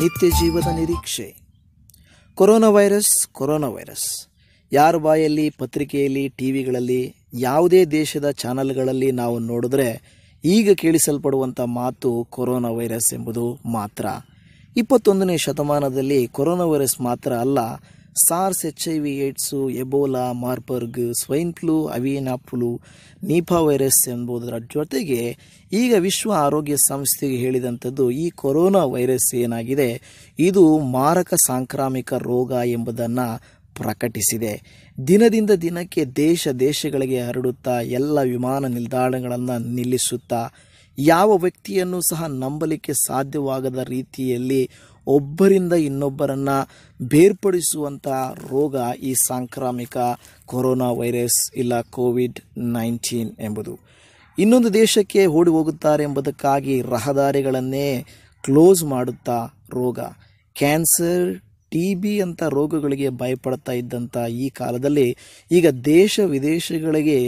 ನಿತ್ಯ ಜೀವದ ನಿರೀಕ್ಷೆ ಕೊರೋನಾ ವೈರಸ್ ಕೊರೋನಾ ವೈರಸ್ ಯಾರ ಬಾಯಲ್ಲಿ ಪತ್ರಿಕೆಯಲ್ಲಿ ಟಿ ವಿಗಳಲ್ಲಿ ಯಾವುದೇ ದೇಶದ ಚಾನಲ್ಗಳಲ್ಲಿ ನಾವು ನೋಡಿದ್ರೆ ಈಗ ಕೇಳಿಸಲ್ಪಡುವಂಥ ಮಾತು ಕೊರೋನಾ ವೈರಸ್ ಎಂಬುದು ಮಾತ್ರ ಇಪ್ಪತ್ತೊಂದನೇ ಶತಮಾನದಲ್ಲಿ ಕೊರೋನಾ ವೈರಸ್ ಮಾತ್ರ ಅಲ್ಲ SARS H I V AIDS Ebola Marburg swine flu avian flu Nipah virus ಎಂಬುದರ ಜೊತೆಗೆ ಈಗ ವಿಶ್ವ ಆರೋಗ್ಯ ಸಂಸ್ಥೆಗೆ ಹೇಳಿದಂಥದ್ದು ಈ ಕೊರೋನಾ ವೈರಸ್ ಏನಾಗಿದೆ ಇದು ಮಾರಕ ಸಾಂಕ್ರಾಮಿಕ ರೋಗ ಎಂಬುದನ್ನು ಪ್ರಕಟಿಸಿದೆ ದಿನದಿಂದ ದಿನಕ್ಕೆ ದೇಶ ದೇಶಗಳಿಗೆ ಹರಡುತ್ತಾ ಎಲ್ಲ ವಿಮಾನ ನಿಲ್ದಾಣಗಳನ್ನು ನಿಲ್ಲಿಸುತ್ತಾ ಯಾವ ವ್ಯಕ್ತಿಯನ್ನು ಸಹ ನಂಬಲಿಕ್ಕೆ ಸಾಧ್ಯವಾಗದ ರೀತಿಯಲ್ಲಿ ಒಬ್ಬರಿಂದ ಇನ್ನೊಬ್ಬರನ್ನ ಬೇರ್ಪಡಿಸುವಂಥ ರೋಗ ಈ ಸಾಂಕ್ರಾಮಿಕ ಕೊರೋನಾ ವೈರಸ್ ಇಲ್ಲ ಕೋವಿಡ್ ನೈನ್ಟೀನ್ ಎಂಬುದು ಇನ್ನೊಂದು ದೇಶಕ್ಕೆ ಓಡಿ ಹೋಗುತ್ತಾರೆ ಎಂಬುದಕ್ಕಾಗಿ ರಹದಾರಿಗಳನ್ನೇ ಕ್ಲೋಸ್ ಮಾಡುತ್ತಾ ರೋಗ ಕ್ಯಾನ್ಸರ್ ಟಿ ಬಿ ಅಂತ ರೋಗಗಳಿಗೆ ಭಯಪಡ್ತಾ ಇದ್ದಂಥ ಈ ಕಾಲದಲ್ಲಿ ಈಗ ದೇಶ ವಿದೇಶಗಳಿಗೆ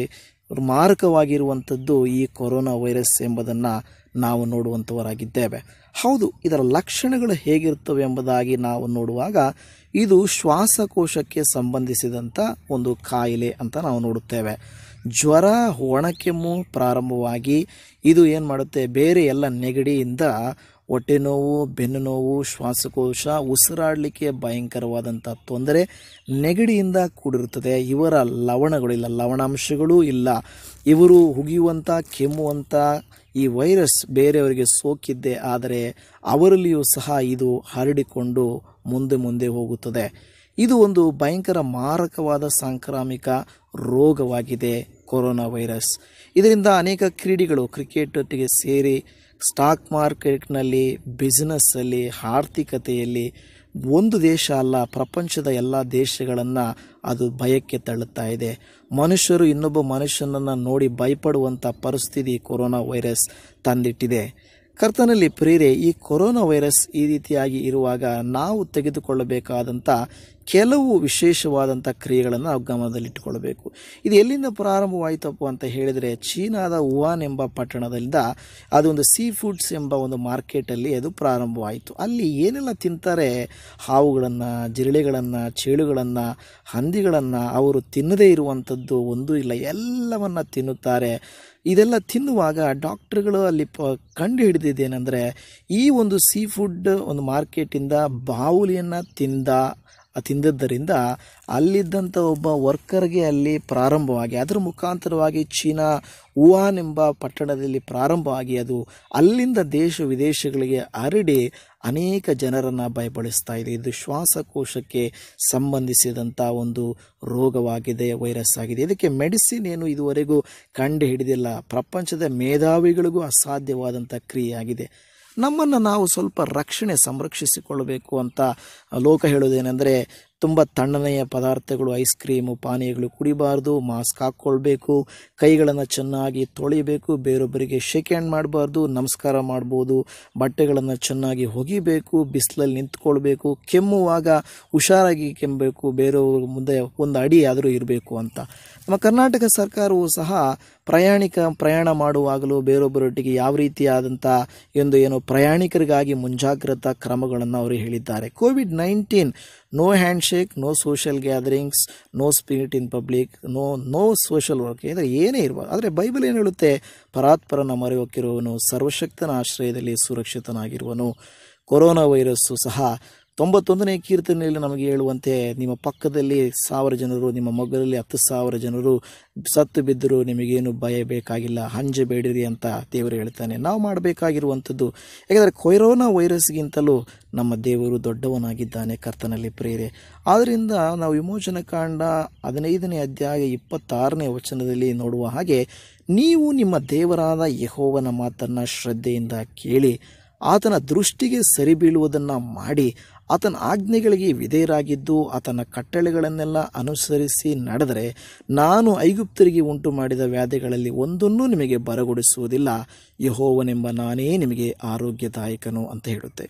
ಮಾರಕವಾಗಿರುವಂಥದ್ದು ಈ ಕೊರೋನಾ ವೈರಸ್ ಎಂಬುದನ್ನು ನಾವು ನೋಡುವಂಥವರಾಗಿದ್ದೇವೆ ಹೌದು ಇದರ ಲಕ್ಷಣಗಳು ಹೇಗಿರ್ತವೆ ಎಂಬುದಾಗಿ ನಾವು ನೋಡುವಾಗ ಇದು ಶ್ವಾಸಕೋಶಕ್ಕೆ ಸಂಬಂಧಿಸಿದಂಥ ಒಂದು ಕಾಯಿಲೆ ಅಂತ ನಾವು ನೋಡುತ್ತೇವೆ ಜ್ವರ ಒಣಕೆಮ್ಮು ಪ್ರಾರಂಭವಾಗಿ ಇದು ಏನು ಮಾಡುತ್ತೆ ಬೇರೆ ಎಲ್ಲ ನೆಗಡಿಯಿಂದ ಹೊಟ್ಟೆ ನೋವು ಬೆನ್ನು ನೋವು ಶ್ವಾಸಕೋಶ ಉಸಿರಾಡಲಿಕ್ಕೆ ಭಯಂಕರವಾದಂಥ ತೊಂದರೆ ನೆಗಡಿಯಿಂದ ಕೂಡಿರುತ್ತದೆ ಇವರ ಲವಣಗಳು ಇಲ್ಲ ಲವಣಾಂಶಗಳೂ ಇಲ್ಲ ಇವರು ಹುಗಿಯುವಂಥ ಕೆಮ್ಮುವಂಥ ಈ ವೈರಸ್ ಬೇರೆಯವರಿಗೆ ಸೋಕಿದ್ದೆ ಆದರೆ ಅವರಲ್ಲಿಯೂ ಸಹ ಇದು ಹರಡಿಕೊಂಡು ಮುಂದೆ ಮುಂದೆ ಹೋಗುತ್ತದೆ ಇದು ಒಂದು ಭಯಂಕರ ಮಾರಕವಾದ ಸಾಂಕ್ರಾಮಿಕ ರೋಗವಾಗಿದೆ ಕೊರೋನಾ ವೈರಸ್ ಇದರಿಂದ ಅನೇಕ ಕ್ರೀಡೆಗಳು ಕ್ರಿಕೆಟೊಟ್ಟಿಗೆ ಸೇರಿ ಸ್ಟಾಕ್ ಮಾರ್ಕೆಟ್ನಲ್ಲಿ ಬಿಸ್ನೆಸ್ಸಲ್ಲಿ ಆರ್ಥಿಕತೆಯಲ್ಲಿ ಒಂದು ದೇಶ ಅಲ್ಲ ಪ್ರಪಂಚದ ಎಲ್ಲ ದೇಶಗಳನ್ನು ಅದು ಭಯಕ್ಕೆ ತಳ್ಳುತ್ತಾ ಇದೆ ಮನುಷ್ಯರು ಇನ್ನೊಬ್ಬ ಮನುಷ್ಯನನ್ನು ನೋಡಿ ಭಯಪಡುವಂಥ ಪರಿಸ್ಥಿತಿ ಕೊರೋನಾ ವೈರಸ್ ತಂದಿಟ್ಟಿದೆ ಕರ್ತನಲ್ಲಿ ಪ್ರೇರೆ ಈ ಕೊರೋನಾ ವೈರಸ್ ಈ ರೀತಿಯಾಗಿ ಇರುವಾಗ ನಾವು ತೆಗೆದುಕೊಳ್ಳಬೇಕಾದಂಥ ಕೆಲವು ವಿಶೇಷವಾದಂಥ ಕ್ರಿಯೆಗಳನ್ನು ನಾವು ಗಮನದಲ್ಲಿಟ್ಟುಕೊಳ್ಬೇಕು ಇದು ಎಲ್ಲಿಂದ ಪ್ರಾರಂಭವಾಯಿತಪ್ಪ ಅಂತ ಹೇಳಿದರೆ ಚೀನಾದ ವುಹಾನ್ ಎಂಬ ಪಟ್ಟಣದಿಂದ ಅದೊಂದು ಸೀ ಫುಡ್ಸ್ ಎಂಬ ಒಂದು ಮಾರ್ಕೆಟಲ್ಲಿ ಅದು ಪ್ರಾರಂಭವಾಯಿತು ಅಲ್ಲಿ ಏನೆಲ್ಲ ತಿಂತಾರೆ ಹಾವುಗಳನ್ನು ಜಿರಳೆಗಳನ್ನು ಚೇಳುಗಳನ್ನು ಹಂದಿಗಳನ್ನು ಅವರು ತಿನ್ನದೇ ಇರುವಂಥದ್ದು ಒಂದೂ ಇಲ್ಲ ಎಲ್ಲವನ್ನು ತಿನ್ನುತ್ತಾರೆ ಇದೆಲ್ಲ ತಿನ್ನುವಾಗ ಡಾಕ್ಟ್ರುಗಳು ಅಲ್ಲಿ ಪ ಕಂಡು ಹಿಡಿದಿದ್ದೇನೆಂದರೆ ಈ ಒಂದು ಸೀ ಫುಡ್ ಒಂದು ಮಾರ್ಕೆಟಿಂದ ಬಾವುಲಿಯನ್ನು ತಿಂದ ತಿಂದದ್ದರಿಂದ ಅಲ್ಲಿದ್ದಂಥ ಒಬ್ಬ ವರ್ಕರ್ಗೆ ಅಲ್ಲಿ ಪ್ರಾರಂಭವಾಗಿ ಅದರ ಮುಖಾಂತರವಾಗಿ ಚೀನಾ ವುಹಾನ್ ಎಂಬ ಪಟ್ಟಣದಲ್ಲಿ ಪ್ರಾರಂಭವಾಗಿ ಅದು ಅಲ್ಲಿಂದ ದೇಶ ವಿದೇಶಗಳಿಗೆ ಹರಡಿ ಅನೇಕ ಜನರನ್ನು ಭಯಪಡಿಸ್ತಾ ಇದೆ ಇದು ಶ್ವಾಸಕೋಶಕ್ಕೆ ಸಂಬಂಧಿಸಿದಂಥ ಒಂದು ರೋಗವಾಗಿದೆ ವೈರಸ್ ಆಗಿದೆ ಇದಕ್ಕೆ ಮೆಡಿಸಿನ್ ಏನು ಇದುವರೆಗೂ ಕಂಡು ಹಿಡಿದಿಲ್ಲ ಪ್ರಪಂಚದ ಮೇಧಾವಿಗಳಿಗೂ ಅಸಾಧ್ಯವಾದಂಥ ಕ್ರಿಯೆಯಾಗಿದೆ ನಮ್ಮನ್ನು ನಾವು ಸ್ವಲ್ಪ ರಕ್ಷಣೆ ಸಂರಕ್ಷಿಸಿಕೊಳ್ಳಬೇಕು ಅಂತ ಲೋಕ ಹೇಳೋದೇನೆಂದರೆ ತುಂಬ ತಣ್ಣನೆಯ ಪದಾರ್ಥಗಳು ಐಸ್ ಕ್ರೀಮು ಪಾನೀಯಗಳು ಕುಡಿಬಾರ್ದು ಮಾಸ್ಕ್ ಹಾಕ್ಕೊಳ್ಬೇಕು ಕೈಗಳನ್ನು ಚೆನ್ನಾಗಿ ತೊಳಿಬೇಕು ಬೇರೊಬ್ಬರಿಗೆ ಶೇಕ್ ಹ್ಯಾಂಡ್ ಮಾಡಬಾರ್ದು ನಮಸ್ಕಾರ ಮಾಡ್ಬೋದು ಬಟ್ಟೆಗಳನ್ನು ಚೆನ್ನಾಗಿ ಒಗಿಬೇಕು ಬಿಸಿಲಲ್ಲಿ ನಿಂತ್ಕೊಳ್ಬೇಕು ಕೆಮ್ಮುವಾಗ ಹುಷಾರಾಗಿ ಕೆಮ್ಮಬೇಕು ಬೇರೆಯವ್ರ ಮುಂದೆ ಒಂದು ಅಡಿ ಆದರೂ ಇರಬೇಕು ಅಂತ ನಮ್ಮ ಕರ್ನಾಟಕ ಸರ್ಕಾರವು ಸಹ ಪ್ರಯಾಣಿಕ ಪ್ರಯಾಣ ಮಾಡುವಾಗಲೂ ಬೇರೊಬ್ಬರೊಟ್ಟಿಗೆ ಯಾವ ರೀತಿಯಾದಂಥ ಒಂದು ಏನು ಪ್ರಯಾಣಿಕರಿಗಾಗಿ ಮುಂಜಾಗ್ರತಾ ಕ್ರಮಗಳನ್ನು ಅವರು ಹೇಳಿದ್ದಾರೆ COVID nineteen no hand shake no social gatherings no spirit in public no no social work ಅಂದರೆ ಏನೇ ಇರಬಾರ್ದು ಆದರೆ ಬೈಬಲ್ ಏನು ಹೇಳುತ್ತೆ ಪರಾತ್ಪರನ ಮರೆಯೋಕ್ಕಿರುವನು ಸರ್ವಶಕ್ತನ ಆಶ್ರಯದಲ್ಲಿ ಸುರಕ್ಷಿತನಾಗಿರುವನು ಕೊರೋನಾ ವೈರಸ್ಸು ಸಹ ತೊಂಬತ್ತೊಂದನೇ ಕೀರ್ತನೆಯಲ್ಲಿ ನಮಗೆ ಹೇಳುವಂತೆ ನಿಮ್ಮ ಪಕ್ಕದಲ್ಲಿ ಸಾವಿರ ಜನರು ನಿಮ್ಮ ಮಗರಲ್ಲಿ ಹತ್ತು ಸಾವಿರ ಜನರು ಸತ್ತು ಬಿದ್ದರೂ ನಿಮಗೇನು ಭಯ ಬೇಕಾಗಿಲ್ಲ ಹಂಜಬೇಡಿರಿ ಅಂತ ದೇವರು ಹೇಳ್ತಾನೆ ನಾವು ಮಾಡಬೇಕಾಗಿರುವಂಥದ್ದು ಯಾಕಂದರೆ ಕೊರೋನಾ ವೈರಸ್ಗಿಂತಲೂ ನಮ್ಮ ದೇವರು ದೊಡ್ಡವನಾಗಿದ್ದಾನೆ ಕರ್ತನಲ್ಲಿ ಪ್ರೇರೆ ಆದ್ದರಿಂದ ನಾವು ವಿಮೋಚನ ಕಾಂಡ ಹದಿನೈದನೇ ಅಧ್ಯಾಯ ಇಪ್ಪತ್ತಾರನೇ ವಚನದಲ್ಲಿ ನೋಡುವ ಹಾಗೆ ನೀವು ನಿಮ್ಮ ದೇವರಾದ ಯಹೋವನ ಮಾತನ್ನು ಶ್ರದ್ಧೆಯಿಂದ ಕೇಳಿ ಆತನ ದೃಷ್ಟಿಗೆ ಸರಿ ಬೀಳುವುದನ್ನು ಮಾಡಿ ಆತನ ಆಜ್ಞೆಗಳಿಗೆ ವಿಧೇಯರಾಗಿದ್ದು ಆತನ ಕಟ್ಟಳೆಗಳನ್ನೆಲ್ಲ ಅನುಸರಿಸಿ ನಡೆದರೆ ನಾನು ಐಗುಪ್ತರಿಗೆ ಉಂಟು ಮಾಡಿದ ವ್ಯಾಧಿಗಳಲ್ಲಿ ಒಂದನ್ನೂ ನಿಮಗೆ ಬರಗೊಡಿಸುವುದಿಲ್ಲ ಯಹೋವನೆಂಬ ನಾನೇ ನಿಮಗೆ ಆರೋಗ್ಯದಾಯಕನು ಅಂತ ಹೇಳುತ್ತೆ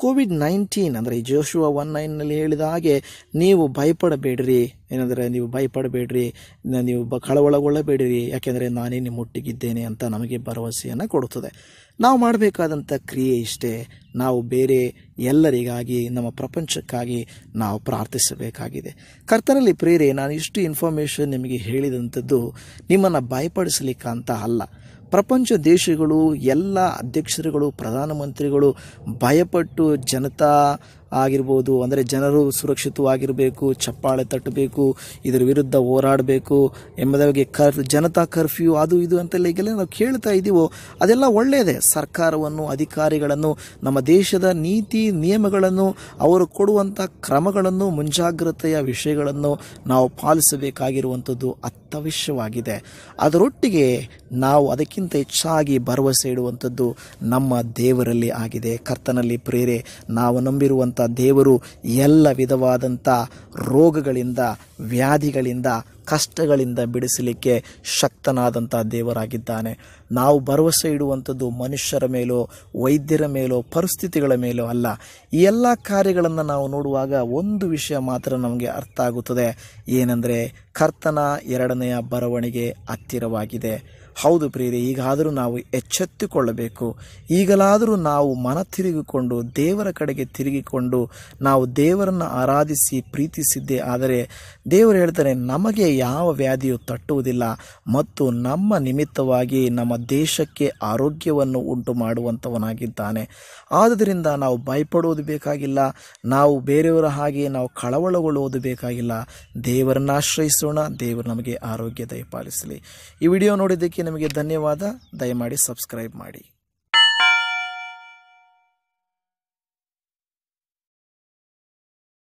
ಕೋವಿಡ್ ನೈನ್ಟೀನ್ ಅಂದರೆ ಜೋಶುವ ಒನ್ ನೈನ್ನಲ್ಲಿ ಹೇಳಿದ ಹಾಗೆ ನೀವು ಭಯಪಡಬೇಡ್ರಿ ಏನಂದರೆ ನೀವು ಭಯಪಡಬೇಡ್ರಿ ನ- ನೀವು ಬ ಕಳವಳಗೊಳ್ಳಬೇಡಿರಿ ಯಾಕೆಂದರೆ ನಾನೇ ನಿಮ್ಮೊಟ್ಟಿಗಿದ್ದೇನೆ ಅಂತ ನಮಗೆ ಭರವಸೆಯನ್ನು ಕೊಡುತ್ತದೆ ನಾವು ಮಾಡಬೇಕಾದಂಥ ಕ್ರಿಯೆ ಇಷ್ಟೇ ನಾವು ಬೇರೆ ಎಲ್ಲರಿಗಾಗಿ ನಮ್ಮ ಪ್ರಪಂಚಕ್ಕಾಗಿ ನಾವು ಪ್ರಾರ್ಥಿಸಬೇಕಾಗಿದೆ ಕರ್ತನಲ್ಲಿ ಪ್ರೇರೆ ನಾನು ಇಷ್ಟು ಇನ್ಫಾರ್ಮೇಷನ್ ನಿಮಗೆ ಹೇಳಿದಂಥದ್ದು ನಿಮ್ಮನ್ನು ಭಯಪಡಿಸಲಿಕ್ಕಂತ ಅಲ್ಲ ಪ್ರಪಂಚ ದೇಶಗಳು ಎಲ್ಲ ಅಧ್ಯಕ್ಷರುಗಳು ಪ್ರಧಾನಮಂತ್ರಿಗಳು ಭಯಪಟ್ಟು ಜನತಾ ಆಗಿರ್ಬೋದು ಅಂದರೆ ಜನರು ಸುರಕ್ಷಿತವಾಗಿರಬೇಕು ಚಪ್ಪಾಳೆ ತಟ್ಟಬೇಕು ಇದರ ವಿರುದ್ಧ ಹೋರಾಡಬೇಕು ಎಂಬುದಾಗಿ ಕರ್ ಜನತಾ ಕರ್ಫ್ಯೂ ಅದು ಇದು ಅಂತೆಲ್ಲ ಈಗೆಲ್ಲ ನಾವು ಕೇಳ್ತಾ ಇದ್ದೀವೋ ಅದೆಲ್ಲ ಒಳ್ಳೆಯದೇ ಸರ್ಕಾರವನ್ನು ಅಧಿಕಾರಿಗಳನ್ನು ನಮ್ಮ ದೇಶದ ನೀತಿ ನಿಯಮಗಳನ್ನು ಅವರು ಕೊಡುವಂಥ ಕ್ರಮಗಳನ್ನು ಮುಂಜಾಗ್ರತೆಯ ವಿಷಯಗಳನ್ನು ನಾವು ಪಾಲಿಸಬೇಕಾಗಿರುವಂಥದ್ದು ಅತ್ಯವಶ್ಯವಾಗಿದೆ ಅದರೊಟ್ಟಿಗೆ ನಾವು ಅದಕ್ಕಿಂತ ಹೆಚ್ಚಾಗಿ ಭರವಸೆ ಇಡುವಂಥದ್ದು ನಮ್ಮ ದೇವರಲ್ಲಿ ಆಗಿದೆ ಕರ್ತನಲ್ಲಿ ಪ್ರೇರೆ ನಾವು ನಂಬಿರುವಂಥ ದೇವರು ಎಲ್ಲ ವಿಧವಾದಂಥ ರೋಗಗಳಿಂದ ವ್ಯಾಧಿಗಳಿಂದ ಕಷ್ಟಗಳಿಂದ ಬಿಡಿಸಲಿಕ್ಕೆ ಶಕ್ತನಾದಂಥ ದೇವರಾಗಿದ್ದಾನೆ ನಾವು ಭರವಸೆ ಇಡುವಂಥದ್ದು ಮನುಷ್ಯರ ಮೇಲೋ ವೈದ್ಯರ ಮೇಲೋ ಪರಿಸ್ಥಿತಿಗಳ ಮೇಲೋ ಅಲ್ಲ ಈ ಎಲ್ಲ ಕಾರ್ಯಗಳನ್ನು ನಾವು ನೋಡುವಾಗ ಒಂದು ವಿಷಯ ಮಾತ್ರ ನಮಗೆ ಅರ್ಥ ಆಗುತ್ತದೆ ಏನೆಂದರೆ ಕರ್ತನ ಎರಡನೆಯ ಬರವಣಿಗೆ ಹತ್ತಿರವಾಗಿದೆ ಹೌದು ಪ್ರಿಯರೇ ಈಗಾದರೂ ನಾವು ಎಚ್ಚೆತ್ತುಕೊಳ್ಳಬೇಕು ಈಗಲಾದರೂ ನಾವು ಮನ ತಿರುಗಿಕೊಂಡು ದೇವರ ಕಡೆಗೆ ತಿರುಗಿಕೊಂಡು ನಾವು ದೇವರನ್ನು ಆರಾಧಿಸಿ ಪ್ರೀತಿಸಿದ್ದೇ ಆದರೆ ದೇವರು ಹೇಳ್ತಾರೆ ನಮಗೆ ಯಾವ ವ್ಯಾಧಿಯು ತಟ್ಟುವುದಿಲ್ಲ ಮತ್ತು ನಮ್ಮ ನಿಮಿತ್ತವಾಗಿ ನಮ್ಮ ದೇಶಕ್ಕೆ ಆರೋಗ್ಯವನ್ನು ಉಂಟು ಮಾಡುವಂಥವನಾಗಿದ್ದಾನೆ ಆದುದರಿಂದ ನಾವು ಭಯಪಡುವುದು ಬೇಕಾಗಿಲ್ಲ ನಾವು ಬೇರೆಯವರ ಹಾಗೆ ನಾವು ಕಳವಳಗೊಳ್ಳುವುದು ಬೇಕಾಗಿಲ್ಲ ದೇವರನ್ನು ಆಶ್ರಯಿಸೋಣ ದೇವರು ನಮಗೆ ಆರೋಗ್ಯ ದಯಪಾಲಿಸಲಿ ಈ ವಿಡಿಯೋ ನೋಡಿದ್ದಕ್ಕೆ ನಿಮಗೆ ಧನ್ಯವಾದ ದಯಮಾಡಿ ಸಬ್ಸ್ಕ್ರೈಬ್ ಮಾಡಿ